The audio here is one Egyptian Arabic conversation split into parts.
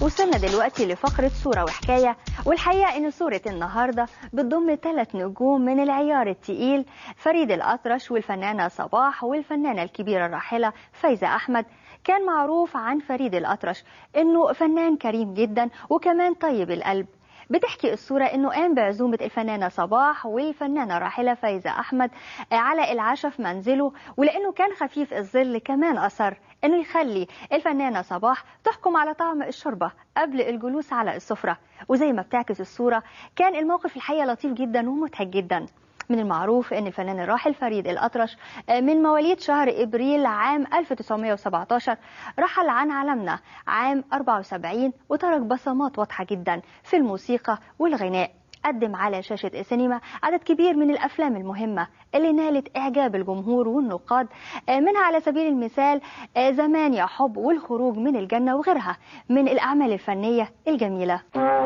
وصلنا دلوقتي لفقرة صورة وحكاية والحقيقة إن صورة النهاردة بتضم ثلاث نجوم من العيار التقيل فريد الأطرش والفنانة صباح والفنانة الكبيرة الراحلة فايزة أحمد كان معروف عن فريد الأطرش إنه فنان كريم جدا وكمان طيب القلب بتحكي الصورة انه قام بعزومة الفنانة صباح والفنانة راحلة فايزة احمد على العشاء في منزله ولانه كان خفيف الظل كمان اصر انه يخلي الفنانة صباح تحكم على طعم الشوربة قبل الجلوس على السفرة وزي ما بتعكس الصورة كان الموقف الحقيقة لطيف جدا ومضحك جدا من المعروف ان الفنان الراحل فريد الأطرش من مواليد شهر ابريل عام 1917 رحل عن عالمنا عام 74 وترك بصمات واضحه جدا في الموسيقى والغناء قدم على شاشة السينما عدد كبير من الأفلام المهمة اللي نالت إعجاب الجمهور والنقاد منها على سبيل المثال زمان يا حب والخروج من الجنة وغيرها من الأعمال الفنية الجميلة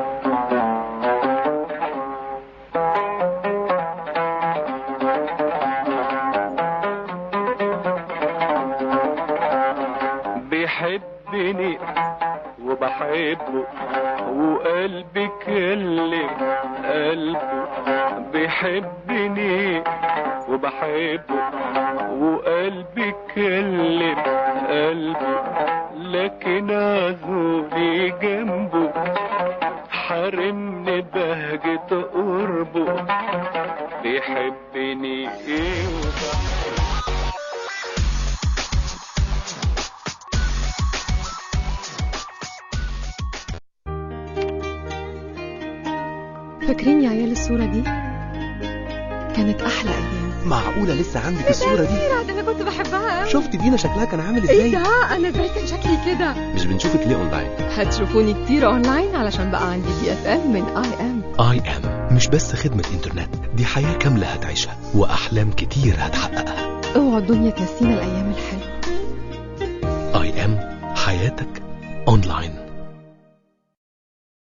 بيحبني وبحبه وقلبي كلم قلبه بيحبني وبحبه وقلبي كلم قلبه لكن عزولي جنبه حرمني بهجة قربه بيحبني ايه وبحبه فاكرين يا عيال الصورة دي؟ كانت أحلى أيام معقولة لسه عندك الصورة دي ده أنا كنت بحبها أوي. شفت دينا شكلها كان عامل إيه ازاي ده؟ أنا إزاي كان شكلي كده؟ مش بنشوفك ليه اونلاين هتشوفوني كتير أونلاين علشان بقى عندي دي اف ام من اي ام اي ام مش بس خدمة انترنت دي حياة كاملة هتعيشها واحلام كتير هتحققها اوعى الدنيا تنسينا الأيام الحلوة اي ام حياتك اونلاين